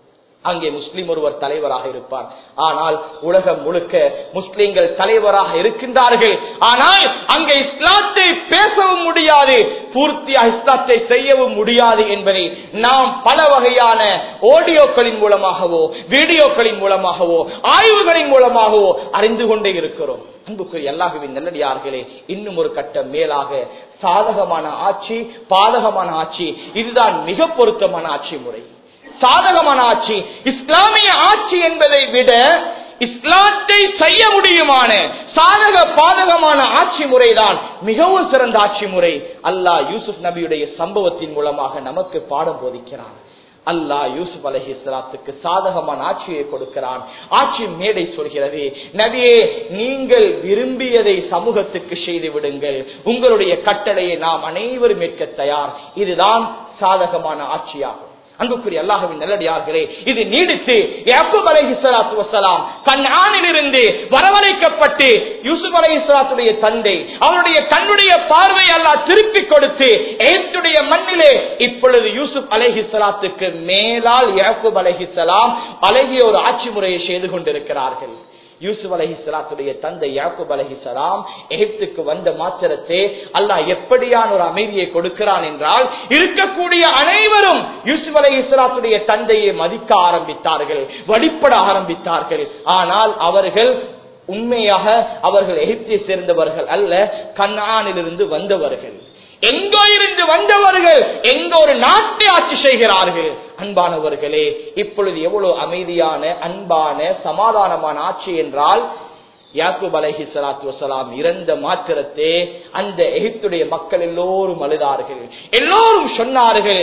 அங்கே முஸ்லிம் ஒருவர் தலைவராக இருப்பார் ஆனால் உலகம் முழுக்க முஸ்லிம்கள் தலைவராக இருக்கின்றார்கள் ஆனால் அங்கே இஸ்லாத்தை பேசவும் முடியாது பூர்த்தியாக இஸ்லாத்தை செய்யவும் முடியாது என்பதை நாம் பல வகையான ஆடியோக்களின் மூலமாகவோ வீடியோக்களின் மூலமாகவோ ஆய்வுகளின் மூலமாகவோ அறிந்து கொண்டே இருக்கிறோம் அன்புக்குரிய அல்லாஹுவின் நல்லடியார்களே இன்னும் ஒரு கட்டம் மேலாக சாதகமான ஆட்சி பாதகமான ஆட்சி இதுதான் மிக பொருத்தமான ஆட்சி முறை சாதகமான ஆட்சி இஸ்லாமிய ஆட்சி என்பதை விட இஸ்லாத்தை செய்ய முடியுமான சாதக பாதகமான ஆட்சி முறைதான் மிகவும் சிறந்த ஆட்சி முறை அல்லாஹ் யூசுப் நபியுடைய சம்பவத்தின் மூலமாக நமக்கு பாடம் போதிக்கிறான் அல்லாஹ் யூசுப் அலஹி இஸ்லாத்துக்கு சாதகமான ஆட்சியை கொடுக்கிறான் ஆட்சி மேடை சொல்கிறது நபியே நீங்கள் விரும்பியதை சமூகத்துக்கு செய்து விடுங்கள் உங்களுடைய கட்டளையை நாம் அனைவரும் ஏற்க தயார் இதுதான் சாதகமான ஆட்சியாகும் அன்புக்குரிய அல்லாஹுவின் நல்லடியார்களே இது நீடித்து யாக்கூப் அலைஹி ஸலாத்து வஸலாம் கண்ணானிலிருந்து வரவழைக்கப்பட்டு யூசுப் அலைஹி ஸலாத்துடைய தந்தை அவருடைய கண்ணுடைய பார்வை அல்லாஹ் திருப்பி கொடுத்து எகிப்துடைய மண்ணிலே இப்பொழுது யூசுப் அலைஹி ஸலாத்துக்கு மேலால் யாக்கூப் அலைஹி ஸலாம் அழகிய ஒரு ஆட்சி முறையை செய்து கொண்டிருக்கிறார்கள் யூசுப் அலஹி சலாத்துடைய தந்தை யாக்குப் அலஹி சலாம் எகிப்துக்கு வந்த மாத்திரத்தே அல்லாஹ் எப்படியான ஒரு அமைதியை கொடுக்கிறான் என்றால் இருக்கக்கூடிய அனைவரும் யூசுப் அலஹி சலாத்துடைய தந்தையை மதிக்க ஆரம்பித்தார்கள் வழிபட ஆரம்பித்தார்கள் ஆனால் அவர்கள் உண்மையாக அவர்கள் எகிப்தை சேர்ந்தவர்கள் அல்ல கண்ணானிலிருந்து வந்தவர்கள் எங்கோ இருந்து வந்தவர்கள் எங்க ஒரு நாட்டை ஆட்சி செய்கிறார்கள் அன்பானவர்களே இப்பொழுது எவ்வளவு அமைதியான அன்பான சமாதானமான ஆட்சி என்றால் யாக்கூப் அலஹி சலாத்து வசலாம் இறந்த மாத்திரத்தே அந்த எகிப்துடைய மக்கள் எல்லோரும் அழுதார்கள் எல்லோரும் சொன்னார்கள்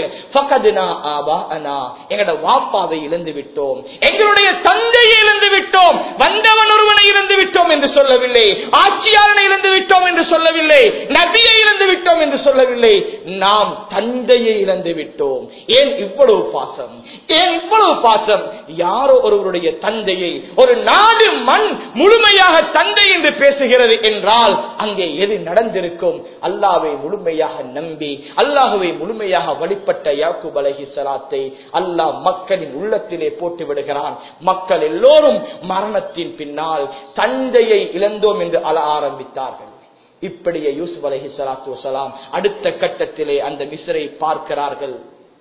எங்களோட வாப்பாவை இழந்து விட்டோம் எங்களுடைய தந்தையை இழந்து விட்டோம் வந்தவன் ஒருவனை இழந்து விட்டோம் என்று சொல்லவில்லை ஆட்சியாளனை இழந்து விட்டோம் என்று சொல்லவில்லை நபியை இழந்து விட்டோம் என்று சொல்லவில்லை நாம் தந்தையை இழந்து விட்டோம் ஏன் இவ்வளவு பாசம் ஏன் இவ்வளவு பாசம் யாரோ ஒருவருடைய தந்தையை ஒரு நாடு மண் முழுமையாக தந்தை என்று பேசுகிறது என்றால் அங்கே எது நடந்திருக்கும் அல்லாவை முழுமையாக நம்பி அல்லாஹுவை முழுமையாக வழிபட்ட யாக்கூப் அலஹி சலாத்தை அல்லாஹ் மக்களின் உள்ளத்திலே போட்டு விடுகிறான் மக்கள் எல்லோரும் மரணத்தின் பின்னால் தந்தையை இழந்தோம் என்று அழ ஆரம்பித்தார்கள் இப்படியே யூசுப் அலஹி சலாத்து வசலாம் அடுத்த கட்டத்திலே அந்த மிஸ்ரை பார்க்கிறார்கள்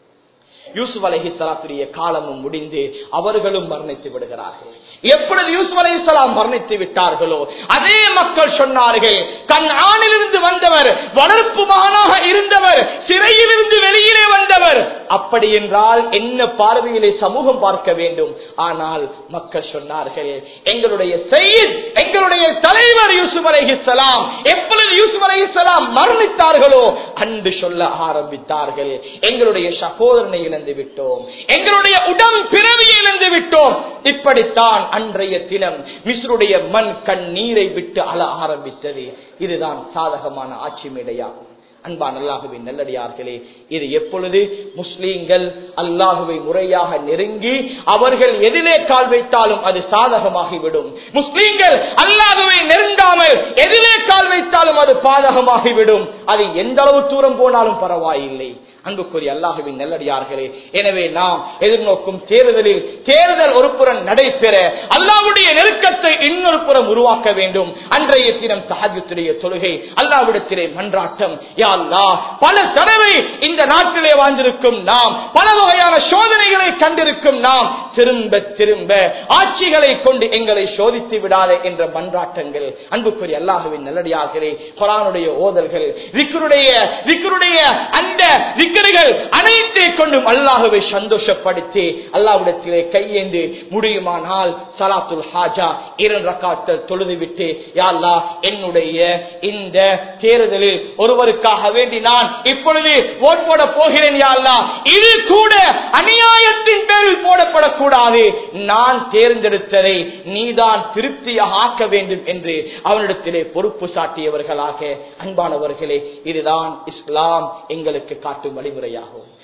யூசுப் அலஹி சலாத்துடைய காலமும் முடிந்து அவர்களும் மரணித்து விடுகிறார்கள் எப்பொழுது யூசுப் அலி இஸ்லாம் மரணித்து விட்டார்களோ அதே மக்கள் சொன்னார்கள் கண் ஆணிலிருந்து வந்தவர் வளர்ப்பு மகனாக இருந்தவர் சிறையிலிருந்து வெளியிலே வந்தவர் அப்படி என்றால் என்ன பார்வையிலே சமூகம் பார்க்க வேண்டும் ஆனால் மக்கள் சொன்னார்கள் எங்களுடைய செய்த் எங்களுடைய தலைவர் யூசுப் அலி இஸ்லாம் எப்பொழுது யூசுப் அலி இஸ்லாம் மரணித்தார்களோ அன்று சொல்ல ஆரம்பித்தார்கள் எங்களுடைய சகோதரனை இழந்து விட்டோம் எங்களுடைய உடம் பிறவியை இழந்து விட்டோம் இப்படித்தான் அன்றைய தினம் மிஸ்ருடைய மண் கண்ணீரை விட்டு அழ ஆரம்பித்தது இதுதான் சாதகமான ஆட்சி மேடையாகும் அன்பான் அல்லாஹுவின் நல்லடியார்களே இது எப்பொழுது முஸ்லீம்கள் அல்லாஹுவை முறையாக நெருங்கி அவர்கள் எதிலே கால் வைத்தாலும் அது சாதகமாகிவிடும் முஸ்லீம்கள் அல்லாஹுவை நெருங்காமல் எதிலே கால் வைத்தாலும் அது பாதகமாகிவிடும் அது எந்த அளவு தூரம் போனாலும் பரவாயில்லை அன்புக்குரிய அல்லாஹுவின் நல்லடியார்களே எனவே நாம் எதிர்நோக்கும் தேர்தலில் தேர்தல் ஒரு புறம் நடைபெற அல்லாவுடைய நெருக்கத்தை இன்னொரு புறம் உருவாக்க வேண்டும் அன்றைய தினம் தஹஜத்துடைய தொழுகை அல்லாவிடத்திலே மன்றாட்டம் யா அல்லாஹ் பல தடவை இந்த நாட்டிலே வாழ்ந்திருக்கும் நாம் பல வகையான சோதனைகளை கண்டிருக்கும் நாம் திரும்ப திரும்ப ஆட்சிகளை கொண்டு எங்களை சோதித்து விடாதே என்ற மன்றாட்டங்கள் அன்புக்குரிய அல்லாஹுவின் நல்லடியார்களே குரானுடைய ஓதல்கள் விக்கருடைய விக்கருடைய அந்த விக்கர்கள் அனைத்தை கொண்டும் அல்லாஹுவை சந்தோஷப்படுத்தி அல்லாவிடத்திலே கையேந்து முடியுமானால் சலாத்துல் ஹாஜா இரண்டு ரக்காத்தல் தொழுது விட்டு யாழ்லா என்னுடைய இந்த தேர்தலில் ஒருவருக்காக வேண்டி நான் இப்பொழுது ஓட் போட போகிறேன் யாழ்லா இது கூட அநியாயத்தின் பேரில் போடப்படக்கூடாது நான் தேர்ந்தெடுத்ததை நீதான் திருப்தியாக ஆக்க வேண்டும் என்று அவனிடத்திலே பொறுப்பு சாட்டியவர்களாக அன்பானவர்களே இதுதான் இஸ்லாம் எங்களுக்கு காட்டும் வழிமுறையாகும்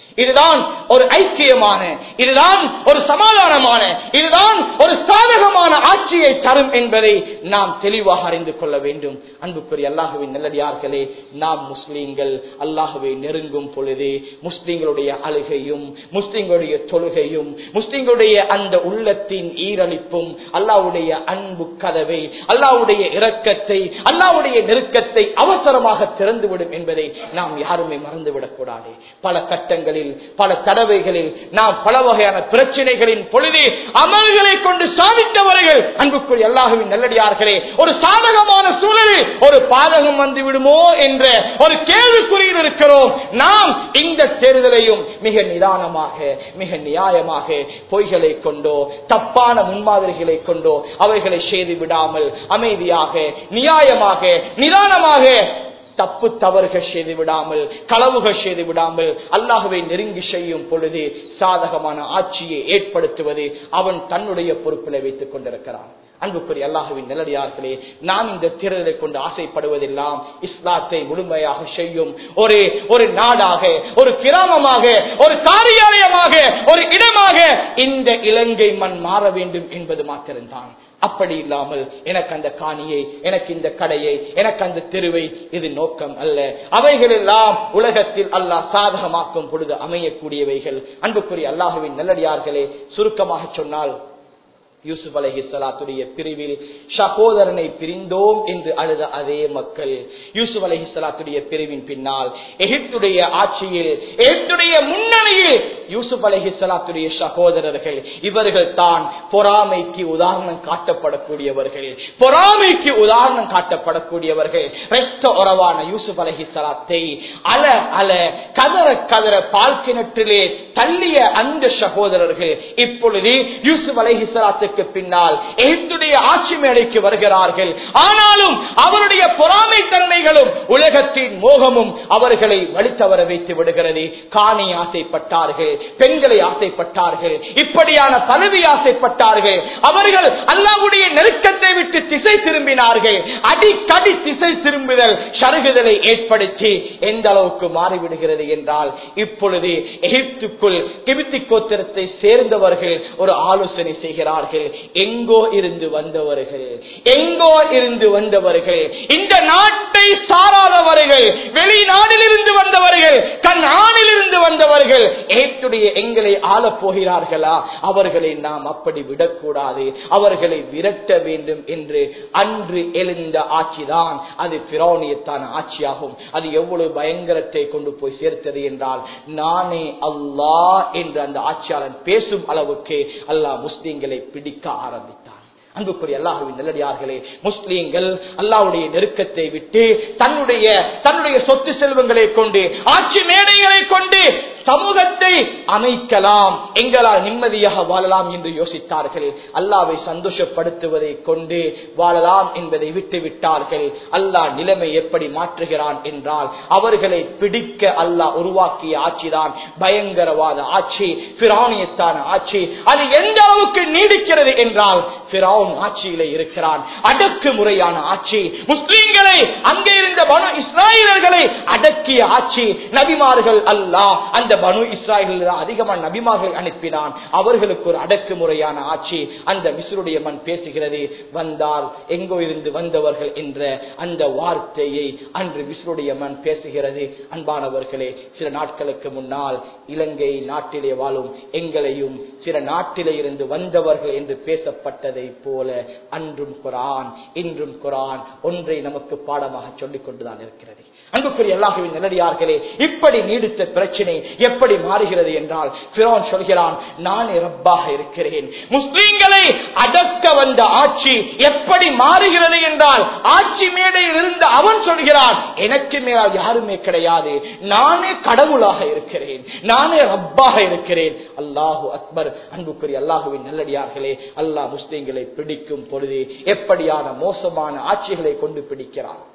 இதுதான் ஒரு ஐக்கியமான இதுதான் ஒரு சமாதானமான இதுதான் ஒரு சாதகமான ஆட்சியை தரும் என்பதை நாம் தெளிவாக அறிந்து கொள்ள வேண்டும் அன்புக்குரிய அல்லாஹுவின் நல்லடியார்களே நாம் முஸ்லீம்கள் அல்லாஹுவை நெருங்கும் பொழுது முஸ்லீம்களுடைய அழுகையும் முஸ்லீம்களுடைய தொழுகையும் முஸ்லீம்களுடைய அந்த உள்ளத்தின் ஈரழிப்பும் அல்லாஹ்வுடைய அன்பு கதவை அல்லாஹ்வுடைய இரக்கத்தை அல்லாஹ்வுடைய நெருக்கத்தை அவசரமாக திறந்துவிடும் என்பதை நாம் யாருமே மறந்துவிடக் கூடாது பல கட்டங்களில் பல தடவைகளில் நாம் பல வகையான பிரச்சனைகளின் பொழுது அமல்களை கொண்டு சாதித்தவர்கள் அன்புக்குரிய அல்லாஹுவின் நல்லடியார்களே ஒரு சாதகமான சூழலில் ஒரு பாதகம் வந்து விடுமோ என்ற ஒரு கேள்விக்குறியில் இருக்கிறோம் நாம் இந்த தேர்தலையும் மிக நிதானமாக மிக நியாயமாக பொய்களை கொண்டோ தப்பான முன்மாதிரிகளை கொண்டோ அவைகளை செய்து விடாமல் அமைதியாக நியாயமாக நிதானமாக தப்பு தவறுகள் செய்து விடாமல் களவுகள் செய்து விடாமல் அல்லாஹுவை நெருங்கி செய்யும் பொழுது சாதகமான ஆட்சியை ஏற்படுத்துவது அவன் தன்னுடைய பொறுப்பில் வைத்துக் கொண்டிருக்கிறான் அன்புக்குரிய அல்லாஹுவின் நிலடியார்களே நாம் இந்த திறனை கொண்டு ஆசைப்படுவதெல்லாம் இஸ்லாத்தை முழுமையாக செய்யும் ஒரு ஒரு நாடாக ஒரு கிராமமாக ஒரு காரியாலயமாக ஒரு இடமாக இந்த இலங்கை மண் மாற வேண்டும் என்பது மாத்திரம்தான் அப்படி இல்லாமல் எனக்கு அந்த காணியை எனக்கு இந்த கடையை எனக்கு அந்த தெருவை இது நோக்கம் அல்ல அவைகள் எல்லாம் உலகத்தில் அல்லாஹ் சாதகமாக்கும் பொழுது அமையக்கூடியவைகள் அன்புக்குரிய அல்லாஹுவின் நல்லடியார்களே சுருக்கமாக சொன்னால் யூசுப் அலஹி சலாத்துடைய பிரிவில் சகோதரனை பிரிந்தோம் என்று அழுத அதே மக்கள் யூசுப் அலஹி சலாத்துடைய பிரிவின் பின்னால் எகிப்துடைய ஆட்சியில் எகிப்துடைய முன்னணியில் யூசுப் அலஹி சலாத்துடைய சகோதரர்கள் இவர்கள் தான் பொறாமைக்கு உதாரணம் காட்டப்படக்கூடியவர்கள் பொறாமைக்கு உதாரணம் காட்டப்படக்கூடியவர்கள் ரத்த உறவான யூசுப் அலஹி சலாத்தை அல அல கதற கதற பால் கிணற்றிலே தள்ளிய அந்த சகோதரர்கள் இப்பொழுது யூசுப் அலஹி சலாத்துக்கு பின்னால் எகிப்துடைய ஆட்சி மேடைக்கு வருகிறார்கள் ஆனாலும் அவருடைய பொறாமை தன்மைகளும் உலகத்தின் மோகமும் அவர்களை வழித்தவர வைத்து விடுகிறது காணி ஆசைப்பட்டார்கள் பெண்களை ஆசைப்பட்டார்கள் இப்படியான பதவி ஆசைப்பட்டார்கள் அவர்கள் அல்லாவுடைய நெருக்கத்தை விட்டு திசை திரும்பினார்கள் அடிக்கடி திசை திரும்புதல் சருகுதலை ஏற்படுத்தி எந்த அளவுக்கு மாறிவிடுகிறது என்றால் இப்பொழுது எகிப்துக்குள் கிபித்தி கோத்திரத்தை சேர்ந்தவர்கள் ஒரு ஆலோசனை செய்கிறார்கள் எங்கோ இருந்து வந்தவர்கள் எங்கோ இருந்து வந்தவர்கள் இந்த நாட்டை சாராதவர்கள் வெளிநாட்டில் இருந்து வந்தவர்கள் கண் ஆணில் இருந்து வந்தவர்கள் ஏற்றுடைய எங்களை ஆளப் போகிறார்களா அவர்களை நாம் அப்படி விடக்கூடாது அவர்களை விரட்ட வேண்டும் என்று அன்று எழுந்த ஆட்சிதான் அது பிரோனியத்தான ஆட்சியாகும் அது எவ்வளவு பயங்கரத்தை கொண்டு போய் சேர்த்தது என்றால் நானே அல்லாஹ் என்று அந்த ஆட்சியாளன் பேசும் அளவுக்கு அல்லாஹ் முஸ்லிம்களை பிடிக்க ஆரம்பித்தார் அன்புக்குரிய அல்லாஹுவின் நல்லடியார்களே முஸ்லீம்கள் அல்லாவுடைய நெருக்கத்தை விட்டு தன்னுடைய தன்னுடைய சொத்து செல்வங்களை கொண்டு ஆட்சி மேடைகளை கொண்டு சமூகத்தை அமைக்கலாம் எங்களால் நிம்மதியாக வாழலாம் என்று யோசித்தார்கள் அல்லாவை சந்தோஷப்படுத்துவதை கொண்டு வாழலாம் என்பதை விட்டு விட்டார்கள் அல்லாஹ் நிலைமை எப்படி மாற்றுகிறான் என்றால் அவர்களை பிடிக்க அல்லாஹ் உருவாக்கிய ஆட்சிதான் பயங்கரவாத ஆட்சி பிராணியத்தான ஆட்சி அது எந்த அளவுக்கு நீடிக்கிறது என்றால் பிரான் ஆட்சியிலே இருக்கிறான் அடக்கு முறையான ஆட்சி முஸ்லீம்களை அங்கே இருந்த பனு இஸ்ராயலர்களை அடக்கிய ஆட்சி நபிமார்கள் அல்லாஹ் அந்த பனு இஸ்ராயல் அதிகமான நபிமார்கள் அனுப்பினான் அவர்களுக்கு ஒரு அடக்கு முறையான ஆட்சி அந்த மிஸ்ருடைய மண் பேசுகிறது வந்தால் எங்கோ இருந்து வந்தவர்கள் என்ற அந்த வார்த்தையை அன்று மிஸ்ருடைய மண் பேசுகிறது அன்பானவர்களே சில நாட்களுக்கு முன்னால் இலங்கை நாட்டிலே வாழும் எங்களையும் சில நாட்டிலே இருந்து வந்தவர்கள் என்று பேசப்பட்டதை போல அன்றும் குரான் இன்றும் குரான் ஒன்றை நமக்கு பாடமாக சொல்லிக் கொண்டுதான் இருக்கிறது அன்புக்குரிய அல்லாஹுவின் நிலடியார்களே இப்படி நீடித்த பிரச்சனை எப்படி மாறுகிறது என்றால் பிரோன் சொல்கிறான் நானே ரப்பாக இருக்கிறேன் முஸ்லீம்களை அடக்க வந்த ஆட்சி எப்படி மாறுகிறது என்றால் ஆட்சி மேடையில் இருந்த அவன் சொல்கிறான் எனக்கு மேலால் யாருமே கிடையாது நானே கடவுளாக இருக்கிறேன் நானே ரப்பாக இருக்கிறேன் அல்லாஹு அக்பர் அன்புக்குரிய அல்லாஹுவின் நல்லடியார்களே அல்லாஹ் முஸ்லீம்களை பிடிக்கும் பொழுது எப்படியான மோசமான ஆட்சிகளை கொண்டு பிடிக்கிறான்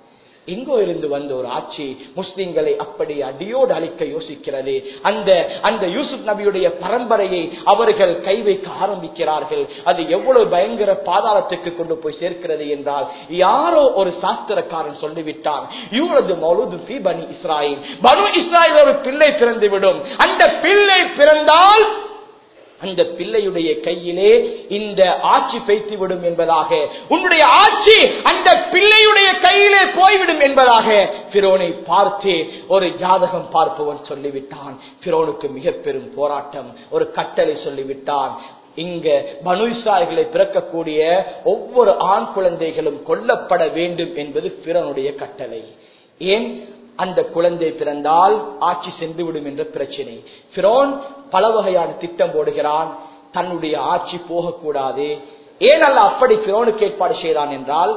எங்கோ இருந்து வந்த ஒரு ஆட்சி முஸ்லிம்களை அப்படி அடியோடு அழிக்க யோசிக்கிறது அந்த அந்த யூசுப் நபியுடைய பரம்பரையை அவர்கள் கை வைக்க ஆரம்பிக்கிறார்கள் அது எவ்வளவு பயங்கர பாதாளத்துக்கு கொண்டு போய் சேர்க்கிறது என்றால் யாரோ ஒரு சாஸ்திரக்காரன் சொல்லிவிட்டான் இவரது மௌலூது ஃபி பனி இஸ்ராயில் பனு இஸ்ராயில் ஒரு பிள்ளை பிறந்துவிடும் அந்த பிள்ளை பிறந்தால் அந்த பிள்ளையுடைய கையிலே இந்த ஆட்சி பெய்த்துவிடும் என்பதாக உன்னுடைய ஆட்சி அந்த பிள்ளையுடைய கையிலே போய்விடும் என்பதாக பிரோனை பார்த்து ஒரு ஜாதகம் பார்ப்பவன் சொல்லிவிட்டான் பிரோனுக்கு மிக பெரும் போராட்டம் ஒரு கட்டளை சொல்லிவிட்டான் இங்க பனு இஸ்ராயல்களை பிறக்கக்கூடிய ஒவ்வொரு ஆண் குழந்தைகளும் கொல்லப்பட வேண்டும் என்பது பிறனுடைய கட்டளை ஏன் அந்த குழந்தை பிறந்தால் ஆட்சி சென்றுவிடும் என்ற பிரச்சனை பிரோன் பல வகையான திட்டம் போடுகிறான் தன்னுடைய ஆட்சி போகக்கூடாது ஏன் அல்ல அப்படி பிரோனுக்கு ஏற்பாடு செய்தான் என்றால்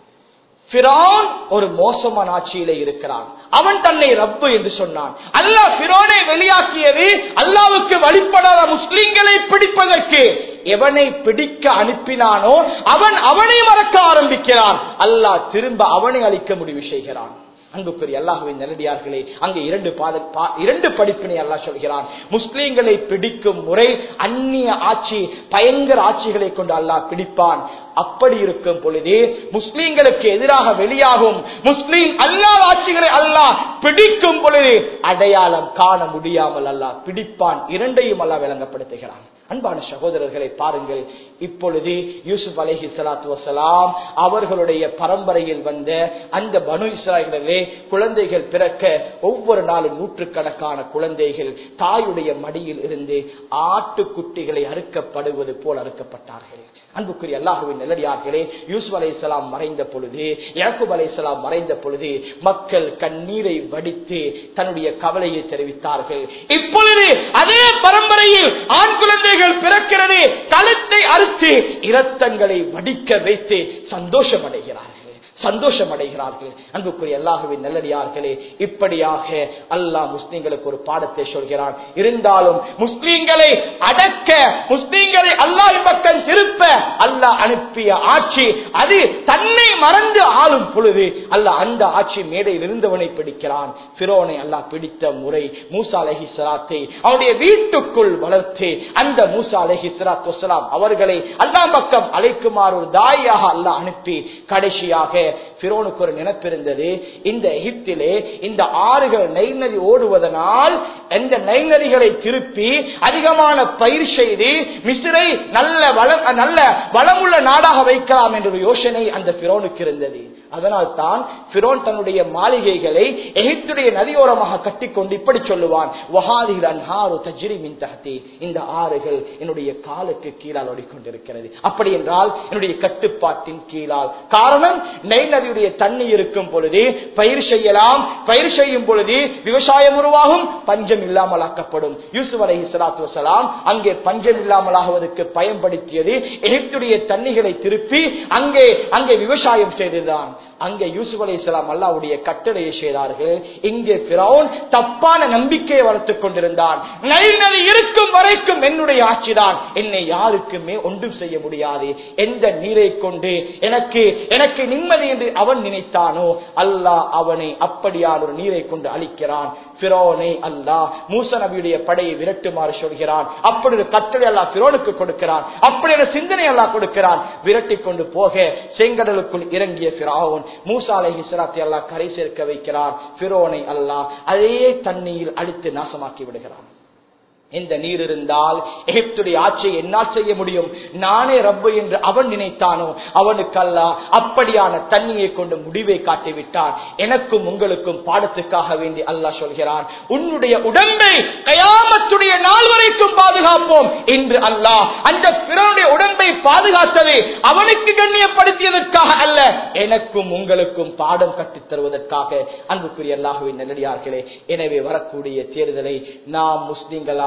பிரான் ஒரு மோசமான ஆட்சியிலே இருக்கிறான் அவன் தன்னை ரப்பு என்று சொன்னான் அல்லாஹ் பிரோனை வெளியாக்கியது அல்லாவுக்கு வழிபடாத முஸ்லிம்களை பிடிப்பதற்கு எவனை பிடிக்க அனுப்பினானோ அவன் அவனை மறக்க ஆரம்பிக்கிறான் அல்லாஹ் திரும்ப அவனை அழிக்க முடிவு செய்கிறான் அன்புக்குரிய அல்லாஹுவின் நல்லடியார்களே அங்கே இரண்டு பாத பா- இரண்டு படிப்பினை அல்லாஹ் சொல்கிறான் முஸ்லீம்களை பிடிக்கும் முறை அந்நிய ஆட்சி பயங்கர ஆட்சிகளை கொண்டு அல்லாஹ் பிடிப்பான் அப்படி இருக்கும் பொழுது முஸ்லீம்களுக்கு எதிராக வெளியாகும் முஸ்லீம் அல்லாத ஆட்சிகளை அல்லாஹ் பிடிக்கும் பொழுது அடையாளம் காண முடியாமல் அல்லாஹ் பிடிப்பான் இரண்டையும் அல்லாஹ் விளங்கப்படுத்துகிறான் அன்பான சகோதரர்களை பாருங்கள் இப்பொழுது யூசுப் அலைஹி ஸலாத்து வஸலாம் அவர்களுடைய பரம்பரையில் வந்த அந்த பனு இஸ்ராயலிலே குழந்தைகள் பிறக்க ஒவ்வொரு நாளும் நூற்றுக்கணக்கான குழந்தைகள் தாயுடைய மடியில் இருந்து ஆட்டுக்குட்டிகளை அறுக்கப்படுவது போல் அறுக்கப்பட்டார்கள் அன்புக்குரிய அல்லாஹுவின் நல்லடியார்களே யூசுப் அலைஹிஸ்ஸலாம் மறைந்த பொழுது யாக்கூப் அலைஹிஸ்ஸலாம் மறைந்த பொழுது மக்கள் கண்ணீரை வடித்து தன்னுடைய கவலையை தெரிவித்தார்கள் இப்பொழுது அதே பரம்பரையில் ஆண் குழந்தைகள் பிறக்கிறது கழுத்தை அறுத்து இரத்தங்களை வடிக்க வைத்து சந்தோஷம் அடைகிறார்கள் சந்தோஷம் அடைகிறார்கள் அன்புக்குரிய அல்லாஹுவின் நல்லடியார்களே இப்படியாக அல்லாஹ் முஸ்லிம்களுக்கு ஒரு பாடத்தை சொல்கிறான் இருந்தாலும் முஸ்லிம்களை அடக்க முஸ்லிம்களை அல்லாஹ் பக்கம் திருப்ப அல்லாஹ் அனுப்பிய ஆட்சி அது தன்னை மறந்து ஆளும் பொழுது அல்லாஹ் அந்த ஆட்சி மேடையில் இருந்தவனை பிடிக்கிறான் பிரோனை அல்லாஹ் பிடித்த முறை மூசா அலஹி சலாத்தை அவருடைய வீட்டுக்குள் வளர்த்து அந்த மூசா அலஹி சலாத் வசலாம் அவர்களை அல்லாஹ் பக்கம் அழைக்குமாறு ஒரு தாயாக அல்லாஹ் அனுப்பி கடைசியாக பிரோனுக்கு ஒரு நினைப்பிருந்தது இந்த எகிப்திலே இந்த ஆறுகள் நெய் நதி ஓடுவதனால் இந்த நெய் நதிகளை திருப்பி அதிகமான பயிர் செய்து மிசிறை நல்ல வளம் நல்ல வளமுள்ள நாடாக வைக்கலாம் என்ற ஒரு யோசனை அந்த பிரோனுக்கு இருந்தது அதனால் தான் பிரோன் தன்னுடைய மாளிகைகளை எகிப்துடைய நதியோரமாக கட்டிக்கொண்டு இப்படி சொல்லுவான் வஹாதில் அன்ஹாரு தஜ்ரி மின் தஹ்தி இந்த ஆறுகள் என்னுடைய காலுக்கு கீழால் ஓடிக்கொண்டிருக்கிறது அப்படி என்றால் என்னுடைய கட்டுப்பாட்டின் கீழால் காரணம் நெய் நதியுடைய தண்ணி இருக்கும் பொழுது பயிர் செய்யலாம் பயிர் செய்யும் பொழுது விவசாயம் உருவாகும் பஞ்சம் இல்லாமல் ஆக்கப்படும் யூசுப் அலை சலாத்து வசலாம் அங்கே பஞ்சம் இல்லாமல் ஆகுவதற்கு பயன்படுத்தியது எகிப்துடைய தண்ணிகளை திருப்பி அங்கே அங்கே விவசாயம் செய்ததுதான் அங்கே யூசுப் அலை இஸ்லாம் அல்லாவுடைய கட்டளையை செய்தார்கள் இங்கே பிரவுன் தப்பான நம்பிக்கையை வளர்த்துக் கொண்டிருந்தான் நைல் நதி இருக்கும் வரைக்கும் என்னுடைய ஆட்சிதான் என்னை யாருக்குமே ஒன்றும் செய்ய முடியாது எந்த நீரை கொண்டு எனக்கு எனக்கு நிம்மதி என்று அவன் நினைத்தானோ அல்லாஹ் அவனை அப்படியான ஒரு நீரை கொண்டு அழிக்கிறான் பிரோனை அல்லாஹ் மூச நபியுடைய படையை விரட்டுமாறு சொல்கிறான் அப்படி ஒரு கட்டளை அல்லாஹ் பிரோனுக்கு கொடுக்கிறான் அப்படி ஒரு சிந்தனை அல்லாஹ் கொடுக்கிறான் விரட்டி கொண்டு போக செங்கடலுக்குள் இறங்கிய பிராவன் மூசா அலை ஹிஸ்ராத்தை அல்லாஹ் கரை சேர்க்க வைக்கிறான் பிரோனை அல்லாஹ் அதே தண்ணியில் அழித்து நாசமாக்கி விடுகிறான் இந்த நீர் இருந்தால் எகிப்துடைய ஆட்சியை என்னால் செய்ய முடியும் நானே ரப்பு என்று அவன் நினைத்தானோ அவனுக்கு அல்ல அப்படியான தண்ணியை கொண்டு முடிவை காட்டிவிட்டான் எனக்கும் உங்களுக்கும் பாடத்துக்காக வேண்டி அல்லாஹ் சொல்கிறான் உன்னுடைய உடம்பை கயாமத்துடைய நாள் வரைக்கும் பாதுகாப்போம் என்று அல்லாஹ் அந்த பிறனுடைய உடம்பை பாதுகாத்தது அவனுக்கு கண்ணியப்படுத்தியதற்காக அல்ல எனக்கும் உங்களுக்கும் பாடம் கற்றுத் தருவதற்காக அன்புக்குரிய அல்லாஹுவின் நல்லடியார்களே எனவே வரக்கூடிய தேர்தலை நாம் முஸ்லிம்களாக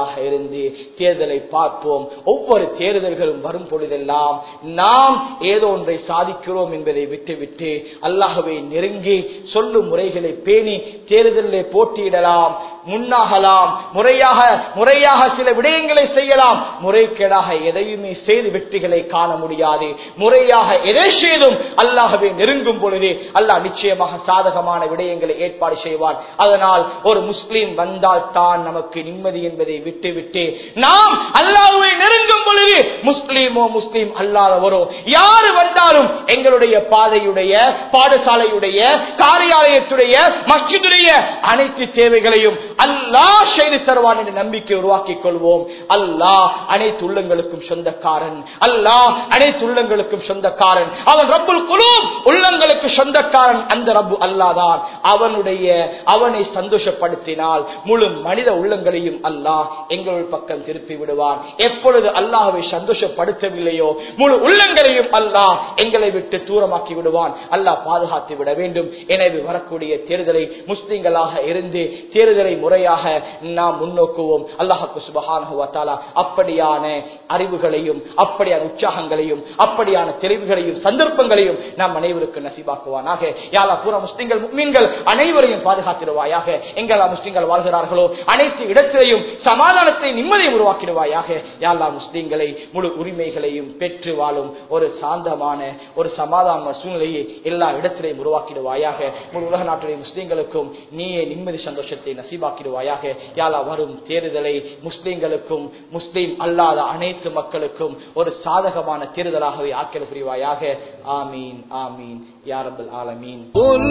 முஸ்லிம்களாக இருந்து தேர்தலை பார்ப்போம் ஒவ்வொரு தேர்தல்களும் வரும் பொழுதெல்லாம் நாம் ஏதோ ஒன்றை சாதிக்கிறோம் என்பதை விட்டுவிட்டு அல்லாஹவை நெருங்கி சொல்லும் முறைகளை பேணி தேர்தலில் போட்டியிடலாம் முன்னாகலாம் முறையாக முறையாக சில விடயங்களை செய்யலாம் முறைகேடாக எதையுமே செய்து வெற்றிகளை காண முடியாது முறையாக எதை செய்தும் அல்லாஹவே நெருங்கும் பொழுது அல்லாஹ் நிச்சயமாக சாதகமான விடயங்களை ஏற்பாடு செய்வான் அதனால் ஒரு முஸ்லீம் வந்தால் தான் நமக்கு நிம்மதி என்பதை விட்டுவிட்டு நாம் அல்லாஹுவை நெருங்கும் பொழுது முஸ்லீமோ முஸ்லீம் அல்லாதவரோ யாரு வந்தாலும் எங்களுடைய பாதையுடைய பாடசாலையுடைய காரியாலயத்துடைய மஸ்ஜிதுடைய அனைத்து தேவைகளையும் அல்லாஹ் செய்து தருவான் என்ற நம்பிக்கை உருவாக்கிக் கொள்வோம் அல்லாஹ் அனைத்து உள்ளங்களுக்கும் சொந்தக்காரன் அல்லாஹ் அனைத்து உள்ளங்களுக்கும் சொந்தக்காரன் அவன் ரப்புல் குழு உள்ளங்களுக்கு சொந்தக்காரன் அந்த ரப்பு அல்லாதான் அவனுடைய அவனை சந்தோஷப்படுத்தினால் முழு மனித உள்ளங்களையும் அல்லாஹ் எங்கள் பக்கம் திருப்பி விடுவான் எப்பொழுது அல்லாஹவை சந்தோஷப்படுத்தவில்லையோ முழு உள்ளங்களையும் அல்லாஹ் எங்களை விட்டு தூரமாக்கி விடுவான் அல்லாஹ் பாதுகாத்து விட வேண்டும் எனவே வரக்கூடிய தேர்தலை முஸ்லிம்களாக இருந்து தேர்தலை முறையாக நாம் முன்னோக்குவோம் அல்லாஹுக்கு சுபகான அப்படியான அறிவுகளையும் அப்படியான உற்சாகங்களையும் அப்படியான தெளிவுகளையும் சந்தர்ப்பங்களையும் நாம் அனைவருக்கு நசிபாக்குவானாக யாரா பூரா முஸ்லிம்கள் முக்மீன்கள் அனைவரையும் பாதுகாத்திடுவாயாக எங்களா முஸ்லிம்கள் வாழ்கிறார்களோ அனைத்து இடத்திலையும் சமாதானத்தை நிம்மதியை உருவாக்கிடுவாயாக யாழ்லா முஸ்லிம்களை முழு உரிமைகளையும் பெற்று வாழும் ஒரு சாந்தமான ஒரு சமாதான சூழ்நிலையை எல்லா இடத்திலையும் உருவாக்கிடுவாயாக முழு உலக நாட்டுடைய முஸ்லிம்களுக்கும் நீயே நிம்மதி சந்தோஷத்தை நசீபாக்கிடுவாயாக யாழா வரும் தேர்தலை முஸ்லிம்களுக்கும் முஸ்லிம் அல்லாத அனைத்து மக்களுக்கும் ஒரு சாதகமான தேர்தலாகவே ஆக்கிட புரிவாயாக ஆமீன் ஆமீன் யாரபல் ஆலமீன் قل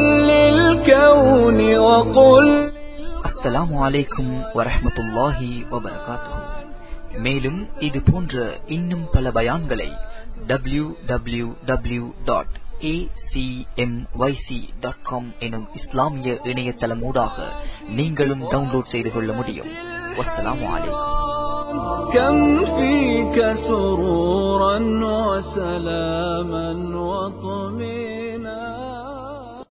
للكون وقل அஸ்ஸலாமு அலைக்கும் வரஹ்மத்துல்லாஹி வபரகாத்துஹு மேலும் இது போன்ற இன்னும் பல பயான்களை W W W dot dot com எனும் இஸ்லாமிய இணையதளமூடாக நீங்களும் டவுன்லோட் செய்து கொள்ள முடியும் வஸ்ஸலாமு அலைக்கும் كم فيك سرورا وسلاما وطمئنا